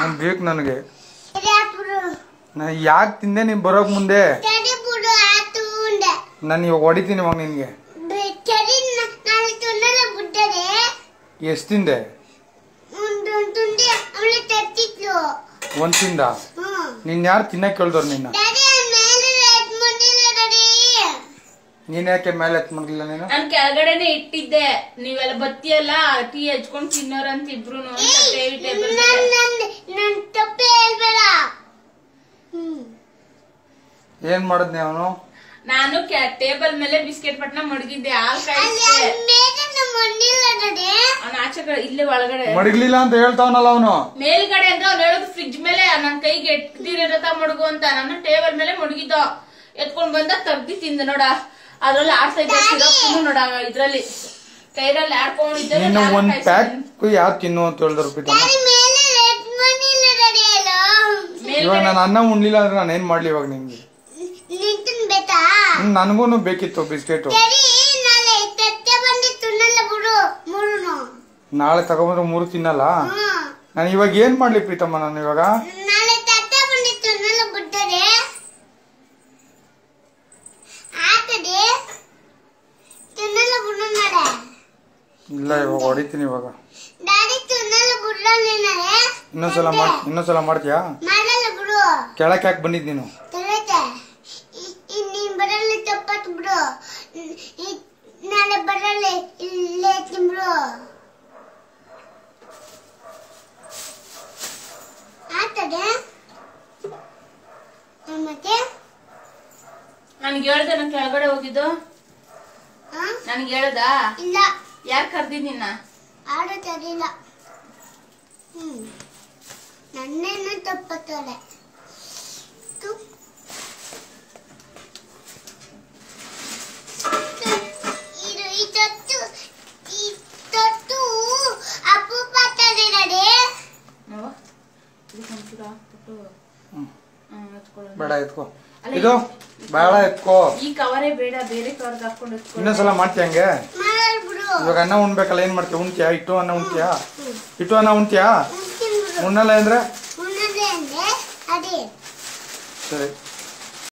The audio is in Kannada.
ನಂಗ್ ಬೇಕು ನನಗೆ ತಡಿ ಹಾಕ್ಬಿಡು ನಾ ಯಾಕೆ ತಿಂದೆ ನೀನ್ ಬರೋಕ್ ಮುಂದೆ ತಡಿ ಬಿಡು ಆತು ಉಂಡೆ ನಾನು ಇವಾಗ ಹೊಡಿತೀನಿ ಇವಾಗ ನಿನ್ಗೆ ಬೆ- ತಡಿ ನ- ನಾಳೆ ತುಂಡಲ ಬಿಟ್ಟರೆ ಎಷ್ಟು ತಿಂದೆ ಒಂದು ತುಂಡಿ ಅವಳು ತತ್ತಿದ್ಲು ಒಂದ್ ತಿಂದ ಹ್ಮ್ ನಿನ್ ಯಾರು ತಿನ್ನಕ್ ಕೇಳ್ದವ್ರು ನಿನ್ನ ಡ್ಯಾಡಿ ಮೇಲೆ ರೇಟ್ ಬಂದಿಲ್ಲ ಡ್ಯಾಡಿ ನೀನ್ ಯಾಕೆ ಮೇಲೆ ಎತ್ ಮಾಡ್ಲಿಲ್ಲ ನೀನು ನಾನ್ ಕೆಳಗಡೆನೆ ಇಟ್ಟಿದ್ದೆ ನೀವೆಲ್ಲ ಬತ್ತಿಯಲ್ಲ ಟೀ ಹಚ್ಕೊಂಡ್ ತಿನ್ನೋರಂತ ಇಬ್ರು ಟೇಬಲ್ ಟೇಬಲ್ ನನ್ ನನ್ ನನ್ ತಪ್ಪೆ ಹೇಳ್ಬೇಡ ಹ್ಮ್ ಏನ್ ಮಾಡದ್ನಿ ಅವನು ನಾನು ಟೇಬಲ್ ಮೇಲೆ ಬಿಸ್ಕೆಟ್ ಪಟ್ನ ಮಡಗಿದ್ದೆ ಹಾಲ್ ಅಲ್ಲಿ ಕಾಯಿಸ್ದೆ ಅಲ್ಲಿ ಮೇಲೆ ನಮ್ಮ ಬಂದಿಲ್ಲ ಡ್ಯಾಡಿ ಅವ್ನ ಆಚೆ ಕಡೆ ಇಲ್ಲೇ ಒಳಗಡೆ ಮಡಗ್ಲಿಲ್ಲ ಅಂತ ಹೇಳ್ತಾವನಲ್ಲ ಅವನು ಮೇಲ್ಗಡೆ ಅಂದ್ರೆ ಅವ್ನು ಹೇಳೋದು ಫ್ರಿಜ್ ಮೇಲೆ ನನ್ ಕೈಗೆ ಎಟ್ಟಿರತ ಮಡಗು ಅಂತ ನಾನು ಟೇಬಲ್ ಮೇಲೆ ಮಡಗಿದ್ದ ಎತ್ಕೊಂಡ್ ಬಂದ ತಗ್ದಿ ತಿಂದ ನೋಡ ಅದ್ರಲ್ಲಿ ಆಡ್ತಾ ಇದ್ದ ಸಿರಪ್ ನೋಡ ಇದ್ರಲ್ಲಿ ಕೈರಲ್ಲಿ ಆಡ್ಕೊಂಡಿದ್ದೆ ನೀನು ನಾನು ಒಂದ್ ಕಾಯ್ಸಿದ್ದೀನಿ. ಪ್ಯಾಕ್ ಯಾರು ತಿನ್ನು ಅಂತ ಹೇಳಿದ್ರು ಪ್ರೀತಮ್ಮ ಡ್ಯಾಡಿ ಮೇಲೆ ರೇಟ್ ಬಂದಿಲ್ಲ ಡ್ಯಾಡಿ ಅಲ್ಲ ಇವಾಗ ಮೇಲ್ಗಡೆ ನಾನು ಅನ್ನ ಉಣ್ಲಿಲ್ಲ ಅಂದ್ರೆ ನಾನು ಏನ್ ಮಾಡ್ಲಿ ಇವಾಗ ನಿನ್ಗೆ ನಿಂತನ್ ಬೇತಾ ನನಗೂ ಬೇಕಿತ್ತು ಬಿಸ್ಕೆಟ್ ಡ್ಯಾಡಿ ನಾಳೆ ತತ್ತೆ ಬಂದಿತ್ತು ನನ್ನ ಬಿಡು ಮೂರುನು ನಾಳೆ ತಗೊಂಡ್ರೆ ಮೂರು ತಿನ್ನಲ್ಲ ಹ್ಮ್ ನಾನು ಇವಾಗ ಏನ್ ಮಾಡ್ಲಿ ಪ್ರೀತಮ್ಮ ನಾನು ಇವಾಗ ನಾಳೆ ತತ್ತೆ ಬಂದಿತ್ತು ನನ್ನ ಬಿಟ್ಟರೆ ಆತದೆ ತಿನ್ನಲ್ಲ ಬಿಡು ನಾಳೆ ಇಲ್ಲ ಇವಾಗ ಹೊಡಿತೀನಿ ಇವಾಗ ಡ್ಯಾಡಿ ತಿನ್ನಲ್ಲ ಬಿಡ್ಲ ನೀನಾಳೆ ಇನ್ನೊಂದ್ಸಲ ಮಾಡ್ ಇನ್ನೊಂದ್ಸಲ ಮಾಡ್ತೀಯಾ ಮಾಡಲ್ಲ ಬಿಡು ಕೆಳಕ್ ಯಾಕೆ ಬಂದಿದ್ ನೀನು ತಲೆತೆ ನೀನ್ ಬರಲ್ಲ ತಪ್ಪತ್ ಬಿಡು ಇ- ಇ- ನಾಳೆ ಬರಲ್ಲ ಇಲ್ಲೇ ತಿಂಬ್ರು ಆತದೆ ಮತ್ತೆ ನನ್ಗೆ ಹೇಳ್ದೆ ನಾನು ಕೆಳಗಡೆ ಹೋಗಿದ್ದು ಆ? ನನ್ಗೆ ಹೇಳ್ದ ಇಲ್ಲ ಯಾರ್ ಕರ್ದಿದ್ ನಿನ್ನ ಆಡು ತರಿಲ್ಲ ಹ್ಮ್ ನನ್ನೇನು ತಪ್ಪತ್ತೋಳೆ ಇದು ಈ ತೊಟ್ಟು ಈ ತೊಟ್ಟು ಅಪರೂಪ ಆಗ್ತದೆ ನಡೆ ನೋವ ಇದಕ್ಕೆ ಒಂಚೂರು ಹಾಕ್ಬಿಟ್ಟು ಹ್ಮ್. ಹ್ಮ್, ಹಚ್ಕೊಳ್ಳೋಣ. ಬೇಡ ಎತ್ಕೋ ಅಲ್ಲ, ಇದು ಬೇಡ ಎತ್ಕೋ ಈ ಕವರೇ ಬೇಡ ಬೇರೆ ಕವರ್ಗೆ ಹಾಕೊಂಡು ಎತ್ಕೊಳ್ಳೋಣ. ಇನ್ನೊಂದ್ಸಲ ಮಾಡ್ತೀಯ ಹಂಗೆ ಮಾಡಲ್ ಬಿಡು ಇವಾಗ ಅನ್ನ ಉಣ್ಬೇಕಲ್ಲ ಏನ್ ಮಾಡ್ತೀಯ ಉಣ್ತೀಯಾ ಇಟ್ಟು ಅನ್ನ ಉಣ್ತೀಯಾ ಇಟ್ಟು ಅನ್ನ ಉಣ್ತೀಯಾ ತಿನ್ಬಿಡು ಉಣ್ಣಲ್ಲ ಅಂದ್ರೆ ಉಣ್ಣದೆ ಅಂದ್ರೆ ಅದೇ ಸರಿ